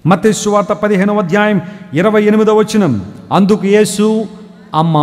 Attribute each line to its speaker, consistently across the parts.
Speaker 1: మత్తయి సువార్త పదిహేనవ అధ్యాయం ఇరవై ఎనిమిదవ వచనం అందుకు యేసు అమ్మా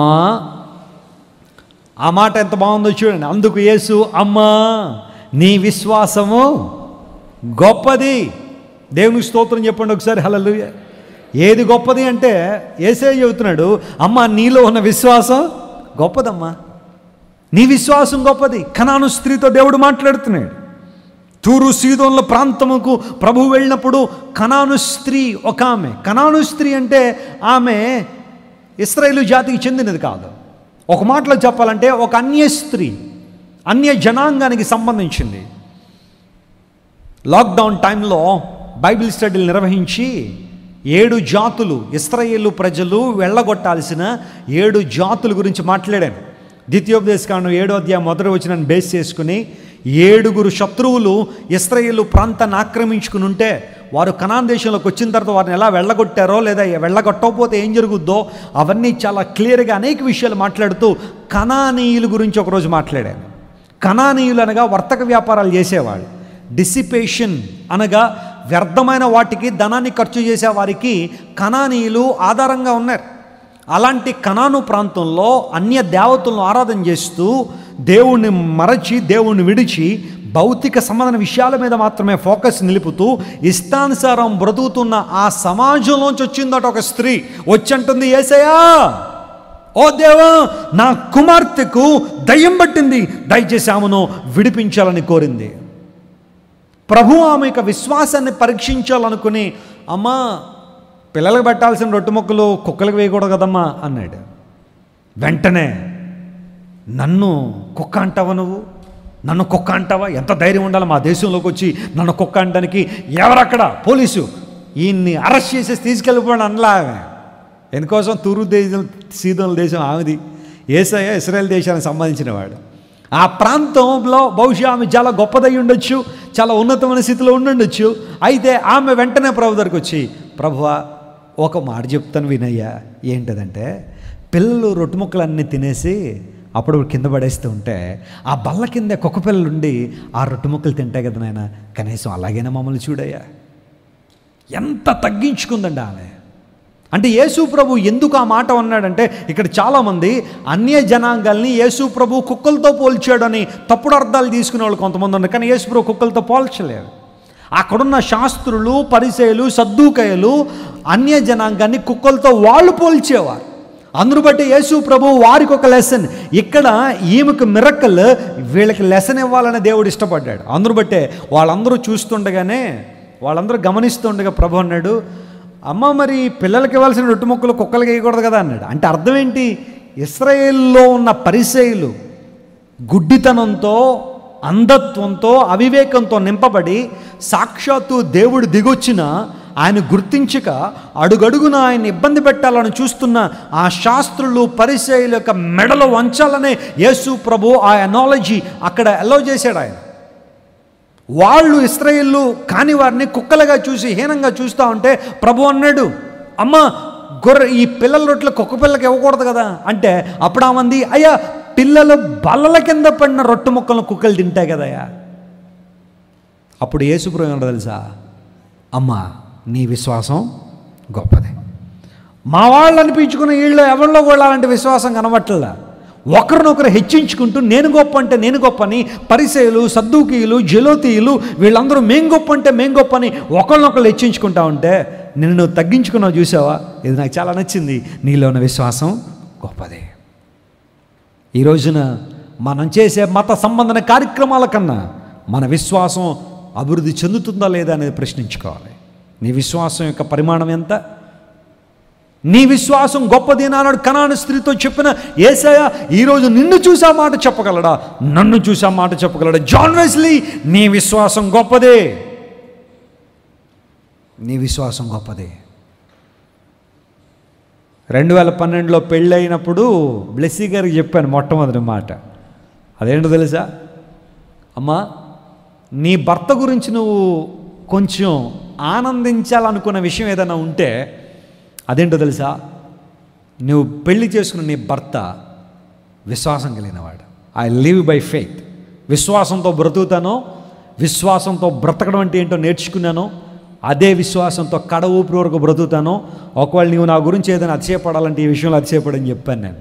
Speaker 1: ఆ మాట ఎంత బాగుందో చూడండి అందుకు యేసు అమ్మా నీ విశ్వాసము గొప్పది దేవునికి స్తోత్రం చెప్పండి ఒకసారి హల్లెలూయ ఏది గొప్పది అంటే ఏసే చెబుతున్నాడు అమ్మా నీలో ఉన్న విశ్వాసం గొప్పదమ్మా నీ విశ్వాసం గొప్పది కనాను స్త్రీతో దేవుడు మాట్లాడుతున్నాడు తూరు సీదోన్ల ప్రాంతముకు ప్రభు వెళ్ళినప్పుడు కనాను స్త్రీ ఒక ఆమె కనాను స్త్రీ అంటే ఆమె ఇస్రాయేలు జాతికి చెందినది కాదు ఒక మాటలో చెప్పాలంటే ఒక అన్య స్త్రీ అన్య జనాంగానికి సంబంధించింది లాక్డౌన్ టైంలో బైబిల్ స్టడీలు నిర్వహించి ఏడు జాతులు ఇస్రాయేలు ప్రజలు వెళ్ళగొట్టాల్సిన ఏడు జాతుల గురించి మాట్లాడాను ద్వితీయోపదేశకాండం ఏడో అధ్యాయం మొదటి వచ్చిన బేస్ చేసుకుని ఏడుగురు శత్రువులు ఇస్రాయేలు ప్రాంతాన్ని ఆక్రమించుకుని ఉంటే వారు కనాన్ దేశంలోకి వచ్చిన తర్వాత వారిని ఎలా వెళ్ళగొట్టారో లేదా వెళ్ళగొట్టకపోతే ఏం జరుగుద్దో అవన్నీ చాలా క్లియర్గా అనేక విషయాలు మాట్లాడుతూ కనానీయుల గురించి ఒకరోజు మాట్లాడాను కనానీయులు అనగా వర్తక వ్యాపారాలు చేసేవాళ్ళు డిసిపేషన్ అనగా వ్యర్థమైన వాటికి ధనాన్ని ఖర్చు చేసే వారికి కనానీయులు ఆధారంగా ఉన్నారు అలాంటి కనాను ప్రాంతంలో అన్య దేవతలను ఆరాధన చేస్తూ దేవుణ్ణి మరచి దేవుణ్ణి విడిచి భౌతిక సంబంధ విషయాల మీద మాత్రమే ఫోకస్ నిలుపుతూ ఇష్టానుసారం బ్రతుకుతున్న ఆ సమాజంలోంచి వచ్చిందట ఒక స్త్రీ వచ్చంటుంది ఏసయా ఓ దేవా నా కుమార్తెకు దయ్యం పట్టింది దయచేసి ఆమెను విడిపించాలని కోరింది ప్రభు ఆమె యొక్క విశ్వాసాన్ని పరీక్షించాలనుకుని అమ్మా పిల్లలకు పెట్టాల్సిన రొట్టె మొక్కలు కుక్కలకు వేయకూడదు కదమ్మా అన్నాడు వెంటనే నన్ను కుక్క అంటావా నువ్వు నన్ను కుక్క అంటావా ఎంత ధైర్యం ఉండాలి మా దేశంలోకి వచ్చి నన్ను కుక్క అంటానికి ఎవరక్కడ పోలీసు ఈయన్ని అరెస్ట్ చేసేసి తీసుకెళ్ళిపోయాడు అనలా ఆమె ఎందుకోసం తూరు దేశం సీదోల దేశం ఆమెది ఏసయ్య ఇస్రాయల్ దేశానికి సంబంధించిన వాడు ఆ ప్రాంతంలో బహుశా ఆమె చాలా గొప్పదై ఉండొచ్చు చాలా ఉన్నతమైన స్థితిలో ఉండుండొచ్చు అయితే ఆమె వెంటనే ప్రభు దగ్గరకు వచ్చి ప్రభువా ఒక మాట చెప్తాను వినయ్యా ఏంటదంటే పిల్లలు రొట్టె ముక్కలన్నీ తినేసి అప్పుడు కింద పడేస్తూ ఉంటే ఆ బల్ల కింద కుక్క పిల్లలు ఉండి ఆ రొట్టె ముక్కలు తింటాయి కదా నాయన కనీసం అలాగైనా మమ్మల్ని చూడయ్యా ఎంత తగ్గించుకుందండి ఆమె అంటే యేసు ప్రభు ఎందుకు ఆ మాట అన్నాడంటే ఇక్కడ చాలామంది అన్య జనాంగాల్ని యేసు ప్రభు కుక్కలతో పోల్చాడని తప్పుడు అర్థాలు తీసుకునే వాళ్ళు కొంతమంది ఉన్నారు కానీ యేసు ప్రభు కుక్కలతో పోల్చలేరు అక్కడున్న శాస్త్రులు పరిచయలు సద్దుకయ్యలు అన్య జనాంగాన్ని కుక్కలతో వాళ్ళు పోల్చేవారు అందును బట్టి యేసు ప్రభు వారికి ఒక లెసన్ ఇక్కడ ఈమెకు మిరక్కల్ వీళ్ళకి లెసన్ ఇవ్వాలని దేవుడు ఇష్టపడ్డాడు అందును బట్టే వాళ్ళందరూ చూస్తుండగానే వాళ్ళందరూ గమనిస్తుండగా ప్రభు అన్నాడు అమ్మ మరి పిల్లలకి ఇవ్వాల్సిన రొట్టె ముక్కలు కుక్కలకి వేయకూడదు కదా అన్నాడు అంటే అర్థం ఏంటి ఇస్రాయేల్లో ఉన్న పరిచయులు గుడ్డితనంతో అంధత్వంతో అవివేకంతో నింపబడి సాక్షాత్తు దేవుడు దిగొచ్చిన ఆయన గుర్తించక అడుగడుగున ఆయన ఇబ్బంది పెట్టాలని చూస్తున్న ఆ శాస్త్రులు పరిచయుల యొక్క మెడలు వంచాలనే యేసు ప్రభు ఆ ఎనాలజీ అక్కడ అలో చేశాడు ఆయన వాళ్ళు ఇస్రాయిల్లు కాని వారిని కుక్కలుగా చూసి హీనంగా చూస్తూ ఉంటే ప్రభు అన్నాడు అమ్మ గొర్రె ఈ పిల్లల రొట్టెలు కుక్క పిల్లకి ఇవ్వకూడదు కదా అంటే అప్పుడు ఆమంది అయ్యా పిల్లలు బల్లల కింద పడిన రొట్టె ముక్కలను కుక్కలు తింటాయి కదయ్యా అప్పుడు యేసుప్రభు ఏమన్నాడు తెలుసా అమ్మా నీ విశ్వాసం గొప్పది మా వాళ్ళు అనిపించుకున్న వీళ్ళు ఎవరిలో కూడా అలాంటి విశ్వాసం కనబట్టలా ఒకరినొకరు హెచ్చించుకుంటూ నేను గొప్ప అంటే నేను గొప్ప అని పరిచయులు సద్దూకీయులు జలోతీయులు వీళ్ళందరూ మేం గొప్ప అంటే మేం గొప్ప అని ఒకరినొకరు హెచ్చించుకుంటా ఉంటే నిన్ను నువ్వు తగ్గించుకున్నావు చూసావా ఇది నాకు చాలా నచ్చింది నీలో ఉన్న విశ్వాసం గొప్పదే ఈ రోజున మనం చేసే మత సంబంధన కార్యక్రమాల కన్నా మన విశ్వాసం అభివృద్ధి చెందుతుందా లేదా అనేది ప్రశ్నించుకోవాలి నీ విశ్వాసం యొక్క పరిమాణం ఎంత నీ విశ్వాసం గొప్పది నాడు కనాను స్త్రీతో చెప్పిన ఏసయ ఈరోజు నిన్ను చూసా మాట చెప్పగలడా నన్ను చూసా మాట చెప్పగలడా జాన్ వెస్లీ నీ విశ్వాసం గొప్పదే నీ విశ్వాసం గొప్పదే రెండు వేల పన్నెండులో పెళ్ళైనప్పుడు బ్లెస్సీ గారికి చెప్పాను మొట్టమొదటి మాట అదేంటో తెలుసా అమ్మా నీ భర్త గురించి నువ్వు కొంచెం ఆనందించాలనుకున్న విషయం ఏదైనా ఉంటే అదేంటో తెలుసా నువ్వు పెళ్లి చేసుకున్న నీ భర్త విశ్వాసం కలిగినవాడు ఐ లివ్ బై ఫెయిత్ విశ్వాసంతో బ్రతుకుతాను విశ్వాసంతో బ్రతకడం అంటే ఏంటో నేర్చుకున్నాను అదే విశ్వాసంతో కడ ఊపిరి వరకు బ్రతుకుతాను ఒకవేళ నీవు నా గురించి ఏదైనా అతిశయపడాలంటే ఈ విషయంలో అతిశయపడని చెప్పాను నేను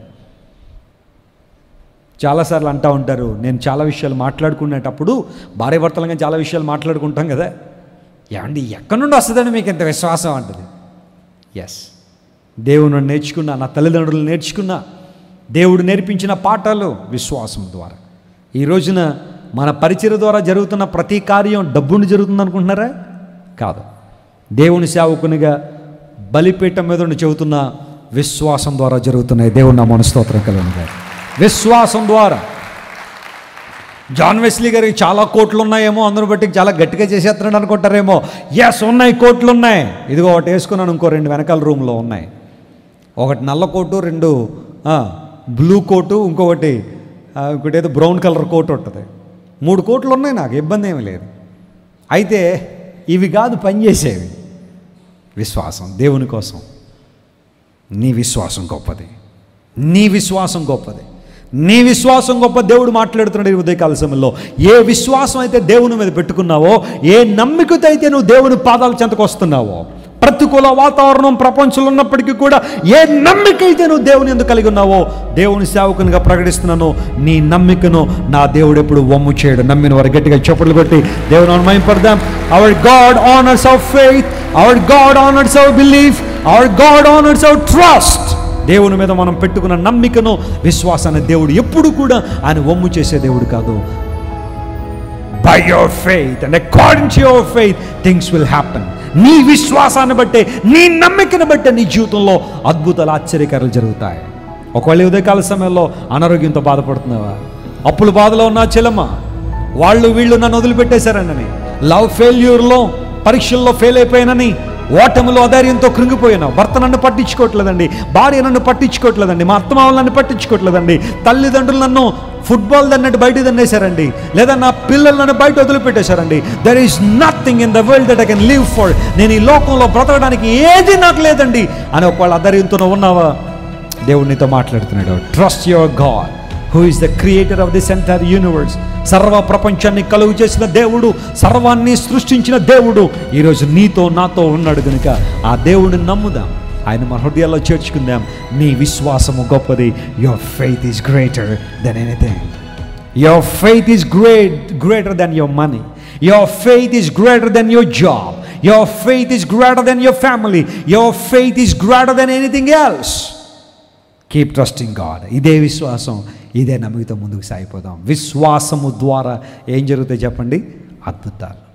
Speaker 1: చాలాసార్లు అంటూ ఉంటారు నేను చాలా విషయాలు మాట్లాడుకునేటప్పుడు భార్య భర్తలంగా చాలా విషయాలు మాట్లాడుకుంటాం కదా ఏమండి ఎక్కడి నుండి వస్తుందని మీకు ఇంత విశ్వాసం అంటది ఎస్ దేవుని నేర్చుకున్నా నా తల్లిదండ్రులు నేర్చుకున్నా దేవుడు నేర్పించిన పాఠాలు విశ్వాసం ద్వారా ఈ రోజున మన పరిచయ ద్వారా జరుగుతున్న ప్రతి కార్యం డబ్బుని జరుగుతుంది అనుకుంటున్నారా కాదు దేవుని సేవకునిగా బలిపీఠం మీద ఉండి చెబుతున్న విశ్వాసం ద్వారా జరుగుతున్నాయి దేవుని నా మనస్తోత్రం కలుగునుగా విశ్వాసం ద్వారా జాన్ వెస్లీ గారికి చాలా కోట్లు ఉన్నాయేమో అందరిని బట్టి చాలా గట్టిగా చేసేస్తున్నాడు అనుకుంటారేమో ఎస్ ఉన్నాయి కోట్లు ఉన్నాయి ఇదిగో ఒకటి వేసుకున్నాను ఇంకో రెండు వెనకాల రూమ్లో ఉన్నాయి ఒకటి నల్ల కోటు రెండు ఆ, బ్లూ కోటు ఇంకొకటి ఆ, ఇంకోటి ఏదో బ్రౌన్ కలర్ కోట్ ఉంటుంది మూడు కోట్లు ఉన్నాయి నాకు ఇబ్బంది ఏమీ లేదు అయితే ఇవి కాదు పనిచేసేవి విశ్వాసం దేవుని కోసం నీ విశ్వాసం గొప్పది నీ విశ్వాసం గొప్పది నీ విశ్వాసం గొప్ప దేవుడు మాట్లాడుతున్నాడు ఈ ఉదయకాల సమయంలో ఏ విశ్వాసం అయితే దేవుని మీద పెట్టుకున్నావో ఏ నమ్మికతో అయితే నువ్వు దేవుని పాదాల చెంతకు వస్తున్నావో ప్రతికూల వాతావరణం ప్రపంచంలో ఉన్నప్పటికీ కూడా ఏ నమ్మిక అయితే నువ్వు దేవుని ఎందుకు కలిగి ఉన్నావో దేవుని సేవకునిగా ప్రకటిస్తున్నాను నీ నమ్మికను నా దేవుడు ఎప్పుడు వమ్ము చేయడు నమ్మిన వారు గట్టిగా చప్పట్లు కొట్టి దేవుని మయంపడదాం our God honours our faith our God honours our belief our God honours our trust దేవుని మీద మనం పెట్టుకున్న నమ్మికను విశ్వాసాన్ని దేవుడు ఎప్పుడు కూడా ఆయన వమ్ము చేసే దేవుడు కాదు by your faith and according to your faith things will happen నీ విశ్వాసాన్ని బట్టే నీ నమ్మికను బట్టే నీ జీవితంలో అద్భుతాలు ఆశ్చర్యకారాలు జరుగుతాయి ఒకవేళ ఈ ఉదయకాల సమయంలో అనారోగ్యంతో బాధపడుతున్నావా అప్పుల బాధలో ఉన్న చెల్లమ్మ వాళ్ళు వీళ్ళు నన్ను వదిలిపెట్టేశారనని లవ్ ఫెయిల్యూర్లో పరీక్షల్లో ఫెయిల్ అయిపోయానని ఓటమిలో అధైర్యంతో కృంగిపోయాను భర్త నన్ను పట్టించుకోవట్లేదండి భార్య నన్ను పట్టించుకోవట్లేదండి మా అత్తమామలు నన్ను పట్టించుకోవట్లేదండి తల్లిదండ్రులు నన్ను ఫుట్బాల్ దన్నట్టు బయట దన్నేశారండి లేదా నా పిల్లలు నన్ను బయట వదిలిపెట్టేశారండి there is nothing in the world that I can live for నేను ఈ లోకంలో బ్రతకడానికి ఏది నాకు లేదండి అని ఒకవేళ అధైర్యంతో ఉన్నావా దేవుడు నీతో మాట్లాడుతున్నాడు trust your God who is the creator of this entire universe సర్వ ప్రపంచాన్ని కలుగు చేసిన దేవుడు సర్వాన్ని సృష్టించిన దేవుడు ఈరోజు నీతో నాతో ఉన్నాడు కనుక ఆ దేవుడిని నమ్ముదాం ఆయన మన హృదయాల్లో చేర్చుకుందాం నీ విశ్వాసము గొప్పది your faith is greater than anything Your faith is great, greater than your money. Your faith is greater than your job. Your faith is greater than your family. Your faith is greater than anything else. Keep trusting God ఇదే విశ్వాసం ఇదే నమ్మకతో ముందుకు సాగిపోదాం విశ్వాసము ద్వారా ఏం జరుగుతాయి చెప్పండి అద్భుతాలు